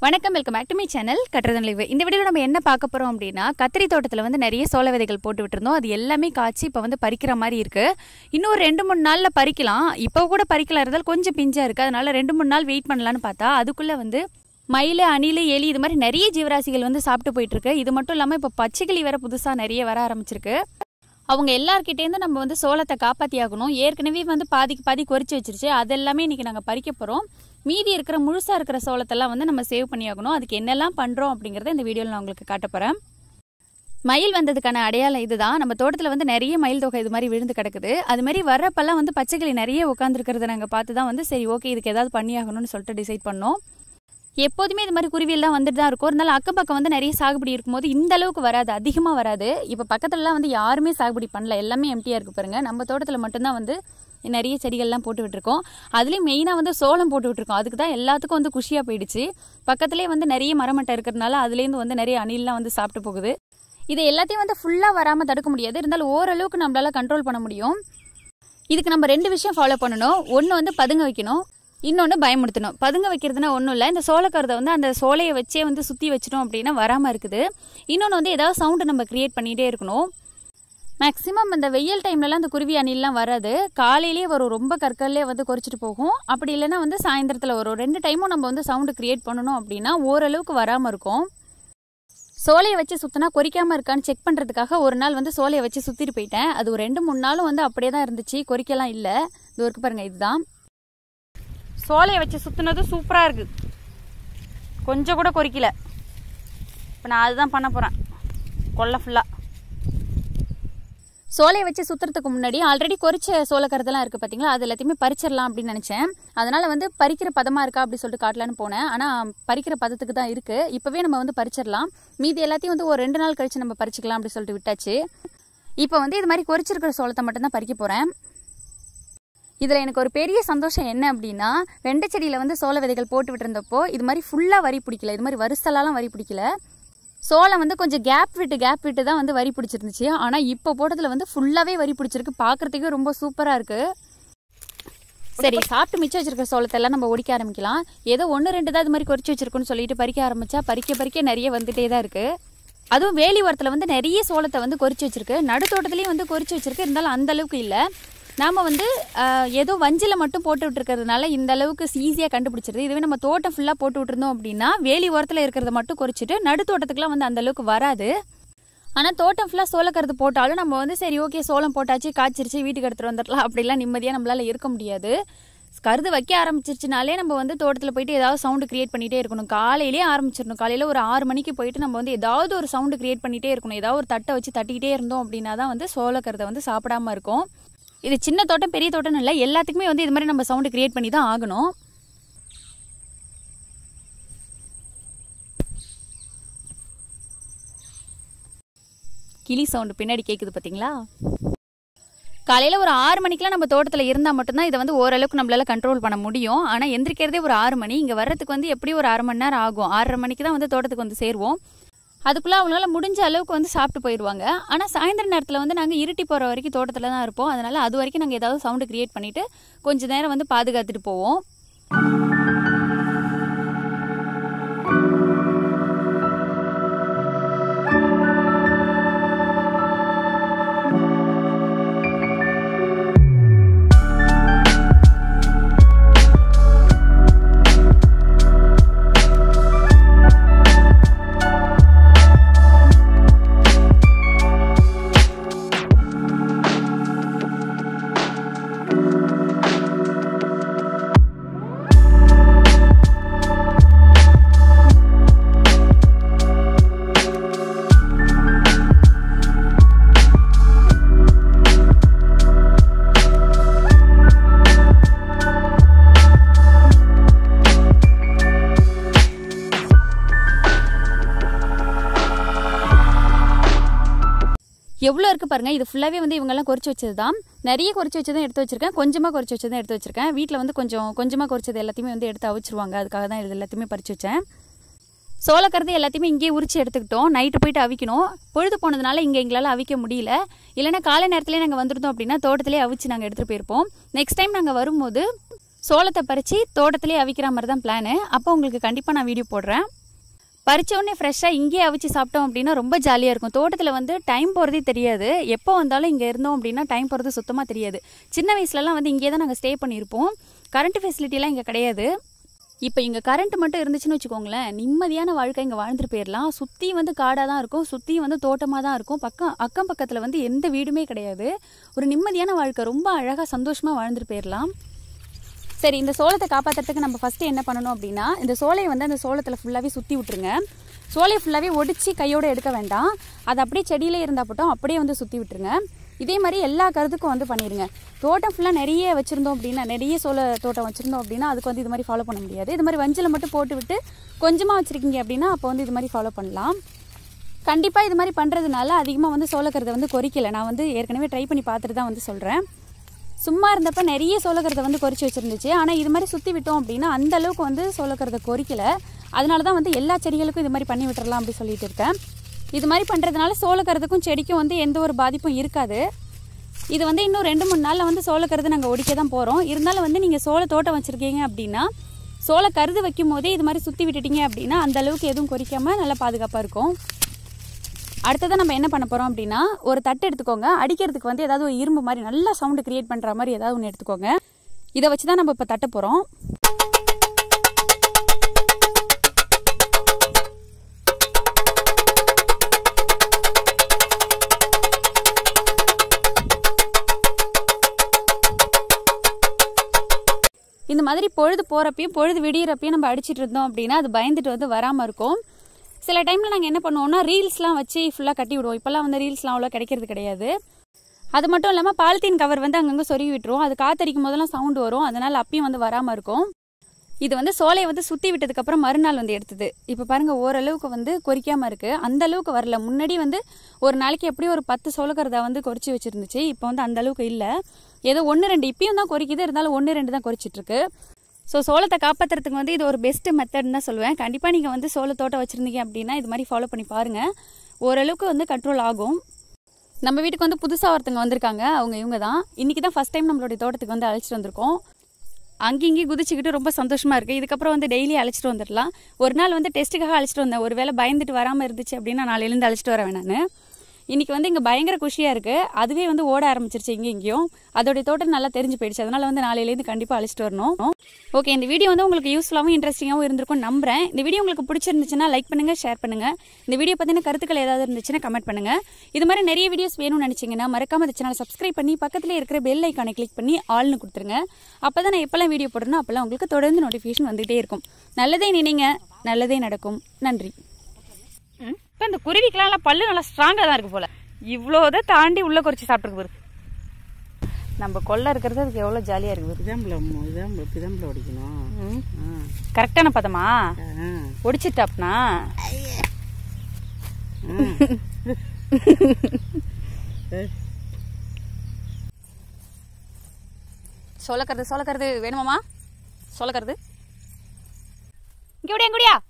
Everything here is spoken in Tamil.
வணக்கம் welcome back to my channel கட்டுறதன் லைவ் இந்த வீடியோவில் நம்ம என்ன பார்க்க போகிறோம் அப்படின்னா கத்திரி தோட்டத்தில் வந்து நிறைய சோள விதைகள் போட்டு விட்டுருந்தோம் அது எல்லாமே காய்ச்சி இப்போ வந்து பறிக்கிற மாதிரி இருக்குது இன்னும் ஒரு ரெண்டு மூணு நாளில் பறிக்கலாம் இப்போ கூட பறிக்கலாம் இருந்தால் கொஞ்சம் பிஞ்சாக இருக்குது அதனால ரெண்டு மூணு நாள் வெயிட் பண்ணலான்னு பார்த்தா அதுக்குள்ளே வந்து மயில் அணில் எலி இது மாதிரி நிறைய ஜீவராசிகள் வந்து சாப்பிட்டு போயிட்டுருக்கு இது மட்டும் இல்லாமல் இப்போ பச்சைக்கிளி வேற புதுசாக நிறைய வர ஆரம்பிச்சிருக்கு அவங்க எல்லார்கிட்டேருந்து நம்ம வந்து சோளத்தை காப்பாற்றி ஆகணும் ஏற்கனவே வந்து பாதிக்கு பாதி கொறிச்சு வச்சிருச்சு அது எல்லாமே இன்னைக்கு நாங்கள் பறிக்க போகிறோம் மீதி இருக்கிற முழுசாக இருக்கிற சோளத்தெல்லாம் வந்து நம்ம சேவ் பண்ணி ஆகணும் அதுக்கு என்னெல்லாம் பண்ணுறோம் அப்படிங்கிறத இந்த வீடியோவில் நான் உங்களுக்கு காட்ட போகிறேன் மயில் வந்ததுக்கான அடையாளம் இதுதான் நம்ம தோட்டத்தில் வந்து நிறைய மயில் தொகை இது மாதிரி விழுந்து கிடக்குது அது மாதிரி வர்றப்பெல்லாம் வந்து பச்சைக்கிளி நிறைய உட்காந்துருக்கிறத நாங்கள் பார்த்து தான் வந்து சரி ஓகே இதுக்கு ஏதாவது பண்ணி ஆகணும்னு சொல்லிட்டு டிசைட் பண்ணோம் எப்போதுமே இது மாதிரி குருவியெல்லாம் வந்துட்டு தான் இருக்கும் இருந்தாலும் அக்கம் பக்கம் வந்து நிறைய சாகுபடி இருக்கும்போது இந்த அளவுக்கு வராது அதிகமாக வராது இப்போ பக்கத்துலலாம் வந்து யாருமே சாகுபடி பண்ணல எல்லாமே எம்டியாக இருக்கு பாருங்க நம்ம தோட்டத்தில் மட்டும்தான் வந்து நிறைய செடிகள்லாம் போட்டு விட்டுருக்கோம் அதுலேயும் மெயினாக வந்து சோளம் போட்டு விட்டுருக்கோம் அதுக்கு தான் எல்லாத்துக்கும் வந்து குஷியாக போயிடுச்சு பக்கத்துலேயே வந்து நிறைய மரமட்டை இருக்கிறதுனால அதுலேருந்து வந்து நிறைய அணில்லாம் வந்து சாப்பிட்டு போகுது இது எல்லாத்தையும் வந்து ஃபுல்லாக வராமல் தடுக்க முடியாது இருந்தாலும் ஓரளவுக்கு நம்மளால கண்ட்ரோல் பண்ண முடியும் இதுக்கு நம்ம ரெண்டு விஷயம் ஃபாலோ பண்ணணும் ஒன்று வந்து பதுங்க வைக்கணும் இன்னொன்று பயமுடுத்தணும் பதுங்க வைக்கிறதுனா ஒன்றும் இல்லை இந்த சோளக்கருதை வந்து அந்த சோலையை வச்சே வந்து சுற்றி வச்சிட்டோம் அப்படின்னா வராமல் இருக்குது இன்னொன்று வந்து ஏதாவது சவுண்டு நம்ம கிரியேட் பண்ணிகிட்டே இருக்கணும் மேக்ஸிமம் இந்த வெயில் டைம்லலாம் இந்த குருவி அணிலாம் வராது காலையிலேயே வரும் ரொம்ப கற்கல்லே வந்து கொறிச்சிட்டு போகும் அப்படி இல்லைன்னா வந்து சாயந்தரத்தில் வரும் ரெண்டு டைமும் நம்ம வந்து சவுண்டு கிரியேட் பண்ணணும் அப்படின்னா ஓரளவுக்கு வராமல் இருக்கும் சோலையை வச்சு சுத்தினா கொறிக்காம இருக்கான்னு செக் பண்ணுறதுக்காக ஒரு நாள் வந்து சோலையை வச்சு சுற்றிட்டு போயிட்டேன் அது ஒரு ரெண்டு மூணு நாளும் வந்து அப்படியே தான் இருந்துச்சு கொறிக்கலாம் இல்லை இது இருக்கு பாருங்க இதுதான் சோலையை வச்சு சுற்றுனது சூப்பராக இருக்குது கொஞ்சம் கூட கொறிக்கல இப்போ நான் அதுதான் பண்ண போகிறேன் கொல்லை ஃபுல்லாக சோலையை வச்சு சுற்றுறதுக்கு முன்னாடி ஆல்ரெடி கொறிச்ச சோளக்கருதெல்லாம் இருக்குது பார்த்தீங்களா அது எல்லாத்தையுமே பறிச்சிடலாம் அப்படின்னு நினச்சேன் அதனால் வந்து பறிக்கிற பதமாக இருக்கா அப்படி சொல்லிட்டு காட்டலான்னு போனேன் ஆனால் பறிக்கிற பதத்துக்கு தான் இருக்குது இப்போவே நம்ம வந்து பறிச்சிடலாம் மீதி எல்லாத்தையும் வந்து ஒரு ரெண்டு நாள் கழிச்சு நம்ம பறிச்சுக்கலாம் அப்படி சொல்லிட்டு விட்டாச்சு இப்போ வந்து இது மாதிரி கொறிச்சிருக்கிற சோளத்தை மட்டும்தான் பறிக்க போகிறேன் இதில் எனக்கு ஒரு பெரிய சந்தோஷம் என்ன அப்படின்னா வெண்டை செடியில் வந்து சோள விதைகள் போட்டு விட்டுருந்தப்போ இது மாதிரி ஃபுல்லாக வரி பிடிக்கல இது மாதிரி வரிசலாலாம் வரி பிடிக்கல சோளம் வந்து கொஞ்சம் கேப் விட்டு கேப் விட்டு தான் வந்து வரி பிடிச்சிருந்துச்சு ஆனால் இப்போ போட்டதில் வந்து ஃபுல்லாகவே வரி பிடிச்சிருக்கு பார்க்குறதுக்கே ரொம்ப சூப்பராக இருக்குது சரி சாப்பிட்டு மிச்சம் வச்சிருக்க சோளத்தெல்லாம் நம்ம ஒடிக்க ஆரம்பிக்கலாம் ஏதோ ஒன்று ரெண்டு தான் இது மாதிரி கொறிச்சு வச்சிருக்கோன்னு சொல்லிட்டு பறிக்க ஆரம்பிச்சா பறிக்க பறிக்க நிறைய வந்துட்டே தான் இருக்குது அதுவும் வேலி ஓரத்தில் வந்து நிறைய சோளத்தை வந்து கொறிச்சு வச்சிருக்கு நடுத்தோட்டத்துலேயும் வந்து கொறிச்சு வச்சிருக்கு இருந்தாலும் அந்த அளவுக்கு இல்லை நாம் வந்து ஆஹ், ஏதோ வஞ்சில் மட்டும் போட்டு விட்டுருக்கிறதுனால இந்த அளவுக்கு ஈஸியாக கண்டுபிடிச்சிருது இதுவே நம்ம தோட்டம் ஃபுல்லாக போட்டு விட்டுருந்தோம் அப்படின்னா வேலி ஓரத்தில் இருக்கிறத மட்டும் குறைச்சிட்டு நடுத்தோட்டத்துக்குலாம் வந்து அந்த அளவுக்கு வராது ஆனால் தோட்டம் ஃபுல்லாக சோளக்கருது போட்டாலும் நம்ம வந்து சரி ஓகே சோளம் போட்டாச்சு காய்ச்சிருச்சு வீட்டுக்கு எடுத்துகிட்டு வந்துடலாம் அப்படிலாம் நிம்மதியாக நம்மளால இருக்க முடியாது கருது வைக்க ஆரம்பிச்சிருச்சுனாலே நம்ம வந்து தோட்டத்தில் போயிட்டு ஏதாவது சவுண்டு கிரியேட் பண்ணிகிட்டே இருக்கணும் காலையிலேயே ஆரம்பிச்சிடணும் காலையில் ஒரு ஆறு மணிக்கு போயிட்டு நம்ம வந்து ஏதாவது ஒரு சவுண்டு கிரியேட் பண்ணிகிட்டே இருக்கணும் ஏதாவது ஒரு தட்டை வச்சு தட்டிக்கிட்டே இருந்தோம் அப்படின்னா தான் வந்து சோளக்கருதை வந்து சாப்பிடாம இருக்கும் இது சின்ன தோட்டம் பெரிய தோட்டம்னு இல்லை எல்லாத்துக்குமே வந்து இது மாதிரி நம்ம சவுண்டு கிரியேட் பண்ணி தான் ஆகணும் கிளி சவுண்டு பின்னாடி கேட்குது பார்த்தீங்களா காலையில் ஒரு ஆறு மணிக்கெலாம் நம்ம தோட்டத்தில் இருந்தால் மட்டும்தான் இதை வந்து ஓரளவுக்கு நம்மளால கண்ட்ரோல் பண்ண முடியும் ஆனால் எந்திரிக்கிறதே ஒரு ஆறு மணி இங்கே வர்றதுக்கு வந்து எப்படியும் ஒரு அரை மணி நேரம் ஆகும் ஆறரை மணிக்கு தான் வந்து தோட்டத்துக்கு வந்து சேருவோம் அதுக்குள்ளே அவங்களால முடிஞ்ச அளவுக்கு வந்து சாப்பிட்டு போயிடுவாங்க ஆனால் சாயந்தர நேரத்தில் வந்து நாங்கள் இருட்டி போகிற வரைக்கும் தோட்டத்தில் தான் இருப்போம் அதனால் அது வரைக்கும் நாங்கள் ஏதாவது சவுண்டு கிரியேட் பண்ணிவிட்டு கொஞ்ச நேரம் வந்து பாதுகாத்துட்டு போவோம் எவ்வளோ இருக்குது பாருங்கள் இது ஃபுல்லாகவே வந்து இவங்கெல்லாம் குறிச்சு வச்சது தான் நிறைய குறிச்சு வச்சதும் எடுத்து வச்சிருக்கேன் கொஞ்சமாக குறிச்சு வச்சதும் எடுத்து வச்சிருக்கேன் வீட்டில் வந்து கொஞ்சம் கொஞ்சமாக குறிச்சது எல்லாத்தையுமே வந்து எடுத்து அவிச்சிருவாங்க அதுக்காக தான் இது எல்லாத்தையுமே பறிச்சு வச்சேன் சோளக்கருது எல்லாத்தையுமே இங்கேயே உரிச்சு எடுத்துக்கிட்டோம் நைட்டு போயிட்டு அவிக்கணும் பொழுது போனதுனால இங்கே எங்களால் அவிக்க முடியல இல்லைன்னா காலை நேரத்துலேயே நாங்கள் வந்திருந்தோம் அப்படின்னா தோட்டத்திலே அவிச்சு நாங்கள் எடுத்துகிட்டு போயிருப்போம் நெக்ஸ்ட் டைம் நாங்கள் வரும்போது சோளத்தை பறித்து தோட்டத்திலே அவிக்கிற மாதிரி தான் பிளானு அப்போ உங்களுக்கு கண்டிப்பாக நான் வீடியோ போடுறேன் பறிச்ச உடனே ஃப்ரெஷ்ஷாக இங்கேயே அவிச்சு சாப்பிட்டோம் அப்படின்னா ரொம்ப ஜாலியாக இருக்கும் தோட்டத்தில் வந்து டைம் போகிறதே தெரியாது எப்போ வந்தாலும் இங்கே இருந்தோம் அப்படின்னா டைம் போகிறது சுத்தமாக தெரியாது சின்ன வயசுலலாம் வந்து இங்கே தான் நாங்கள் ஸ்டே பண்ணியிருப்போம் கரண்ட் ஃபெசிலிட்டிலாம் இங்கே கிடையாது இப்போ இங்கே கரண்ட் மட்டும் இருந்துச்சுன்னு வச்சுக்கோங்களேன் நிம்மதியான வாழ்க்கை இங்கே வாழ்ந்துட்டு போயிடலாம் சுற்றி வந்து காடாக தான் இருக்கும் சுற்றி வந்து தோட்டமாக தான் இருக்கும் பக்கம் அக்கம் பக்கத்தில் வந்து எந்த வீடுமே கிடையாது ஒரு நிம்மதியான வாழ்க்கை ரொம்ப அழகாக சந்தோஷமாக வாழ்ந்துட்டு போயிடலாம் சரி இந்த சோளத்தை காப்பாற்றுறதுக்கு நம்ம ஃபஸ்ட்டு என்ன பண்ணணும் அப்படின்னா இந்த சோலையை வந்து அந்த சோளத்தில் ஃபுல்லாகவே சுற்றி விட்டுருங்க சோலையை ஃபுல்லாகவே ஒடிச்சு கையோடு எடுக்க வேண்டாம் அது அப்படியே செடியிலே இருந்தால் போட்டோம் அப்படியே வந்து சுற்றி விட்டுருங்க இதே மாதிரி எல்லா கருத்துக்கும் வந்து பண்ணிடுங்க தோட்டம் ஃபுல்லாக நிறைய வச்சுருந்தோம் அப்படின்னா நிறைய சோள தோட்டம் வச்சுருந்தோம் அப்படின்னா அதுக்கு வந்து இது மாதிரி ஃபாலோ பண்ண முடியாது இது மாதிரி வஞ்சில் மட்டும் போட்டு விட்டு கொஞ்சமாக வச்சுருக்கீங்க அப்படின்னா அப்போ வந்து இது மாதிரி ஃபாலோ பண்ணலாம் கண்டிப்பாக இது மாதிரி பண்ணுறதுனால அதிகமாக வந்து சோளக்கருதை வந்து கொறிக்கல நான் வந்து ஏற்கனவே ட்ரை பண்ணி பார்த்துட்டு தான் வந்து சொல்கிறேன் சும்மா இருந்தப்ப நிறைய சோளக்கருதை வந்து கொறிச்சு வச்சிருந்துச்சு ஆனால் இது மாதிரி சுற்றி விட்டோம் அப்படின்னா அந்த அளவுக்கு வந்து சோளக்கருதை கொறிக்கல அதனால தான் வந்து எல்லா செடிகளுக்கும் இது மாதிரி பண்ணி விட்டுறலாம் அப்படி சொல்லிட்டு இருக்கேன் இது மாதிரி பண்ணுறதுனால சோளக்கருதுக்கும் செடிக்கும் வந்து எந்த ஒரு பாதிப்பும் இருக்காது இது வந்து இன்னும் ரெண்டு மூணு நாளில் வந்து சோளக்கருது நாங்கள் ஒடிக்க தான் போகிறோம் இருந்தாலும் வந்து நீங்கள் சோள தோட்டம் வச்சுருக்கீங்க அப்படின்னா சோள கருது வைக்கும் போதே இது மாதிரி சுற்றி விட்டுட்டீங்க அப்படின்னா அந்த அளவுக்கு எதுவும் கொறிக்காமல் நல்லா பாதுகாப்பாக இருக்கும் அடுத்ததான் நம்ம என்ன பண்ண போகிறோம் அப்படின்னா ஒரு தட்டு எடுத்துக்கோங்க அடிக்கிறதுக்கு வந்து ஏதாவது ஒரு இரும்பு மாதிரி நல்லா சவுண்டு கிரியேட் பண்ணுற மாதிரி ஏதாவது ஒன்று எடுத்துக்கோங்க இதை வச்சு தான் நம்ம இப்போ தட்ட போகிறோம் இந்த மாதிரி பொழுது போகிறப்பையும் பொழுது விடியிறப்பையும் நம்ம அடிச்சிட்டு இருந்தோம் அப்படின்னா அது பயந்துட்டு வந்து வராமல் இருக்கும் சில டைமில் நாங்கள் என்ன பண்ணுவோம்னா ரீல்ஸ்லாம் வச்சு ஃபுல்லாக கட்டி விடுவோம் இப்போல்லாம் வந்து ரீல்ஸ்லாம் அவ்வளோ கிடைக்கிறது கிடையாது அது மட்டும் இல்லாமல் பாலித்தீன் கவர் வந்து அங்கங்கே சொருகி விட்டுரும் அது காத்தடிக்கும் போதெல்லாம் சவுண்டு வரும் அதனால் அப்பயும் வந்து வராமல் இருக்கும் இது வந்து சோலையை வந்து சுற்றி விட்டதுக்கப்புறம் மறுநாள் வந்து எடுத்தது இப்போ பாருங்க ஓரளவுக்கு வந்து கொறிக்காமல் இருக்குது அந்த அளவுக்கு வரல முன்னாடி வந்து ஒரு நாளைக்கு எப்படியும் ஒரு பத்து சோளக்கருதா வந்து கொறிச்சு வச்சிருந்துச்சு இப்போ வந்து அந்த அளவுக்கு இல்லை ஏதோ ஒன்று ரெண்டு இப்பயும் தான் கொறிக்குது இருந்தாலும் ஒன்று ரெண்டு தான் கொறிச்சிட்டு இருக்கு ஸோ சோளத்தை காப்பாற்றுறதுக்கு வந்து இது ஒரு பெஸ்ட் மெத்தட்னு தான் சொல்லுவேன் கண்டிப்பாக நீங்கள் வந்து சோள தோட்டம் வச்சுருந்தீங்க அப்படின்னா இது மாதிரி ஃபாலோ பண்ணி பாருங்கள் ஓரளவுக்கு வந்து கண்ட்ரோல் ஆகும் நம்ம வீட்டுக்கு வந்து புதுசாக ஒருத்தங்க வந்திருக்காங்க அவங்க இவங்க தான் இன்றைக்கி தான் ஃபஸ்ட் டைம் நம்மளுடைய தோட்டத்துக்கு வந்து அழைச்சிட்டு வந்திருக்கோம் அங்கேயும் இங்கேயும் குதிச்சுக்கிட்டு ரொம்ப சந்தோஷமாக இருக்குது இதுக்கப்புறம் வந்து டெய்லி அழைச்சிட்டு வந்துடலாம் ஒரு நாள் வந்து டெஸ்ட்டுக்காக அழைச்சிட்டு வந்தேன் ஒரு வேளை பயந்துட்டு வராமல் இருந்துச்சு அப்படின்னா நாளையிலேருந்து அழைச்சிட்டு வரேன் நான் இன்னைக்கு வந்து இங்கே பயங்கர குஷியாக இருக்குது அதுவே வந்து ஓட ஆரம்பிச்சிருச்சு இங்கே இங்கேயும் அதோடைய தோட்டம் நல்லா தெரிஞ்சு போயிடுச்சு அதனால வந்து நாளையிலேருந்து கண்டிப்பாக அழைச்சிட்டு வரணும் ஓகே இந்த வீடியோ வந்து உங்களுக்கு யூஸ்ஃபுல்லாகவும் இன்ட்ரெஸ்டிங்காகவும் இருந்திருக்கும் நம்புறேன் இந்த வீடியோ உங்களுக்கு பிடிச்சிருந்துச்சுன்னா லைக் பண்ணுங்க ஷேர் பண்ணுங்க இந்த வீடியோ பற்றின கருத்துக்கள் ஏதாவது இருந்துச்சுன்னா கமெண்ட் பண்ணுங்க இது மாதிரி நிறைய வீடியோஸ் வேணும்னு நினச்சிங்கன்னா மறக்காம இந்த சேனலை சப்ஸ்கிரைப் பண்ணி பக்கத்தில் இருக்கிற பெல் ஐக்கானை கிளிக் பண்ணி ஆல்னு கொடுத்துருங்க அப்போ தான் நான் எப்போல்லாம் வீடியோ போடுறேனோ அப்போல்லாம் உங்களுக்கு தொடர்ந்து நோட்டிஃபிகேஷன் வந்துகிட்டே இருக்கும் நல்லதே நினைங்க நல்லதே நடக்கும் நன்றி இப்போ இந்த குருவிக்கெல்லாம் பல்லு நல்லா ஸ்ட்ராங்காக தான் இருக்கு போல இவ்வளோதை தாண்டி உள்ள குறிச்சு சாப்பிட்டுருக்கு பாரு நம்ம கொள்ள இருக்கிறது அதுக்கு எவ்வளோ ஜாலியாக இருக்கு பாரு இதாம்பல இதாம்பல பிதாம்பல ஒடிக்கணும் ஆ. கரெக்டான பதமா ஆ. ஒடிச்சிட்டாப்னா சொல்லக்கிறது சொல்லக்கிறது வேணுமாமா சொல்லக்கிறது இங்கே விடியா இங்கே விடியா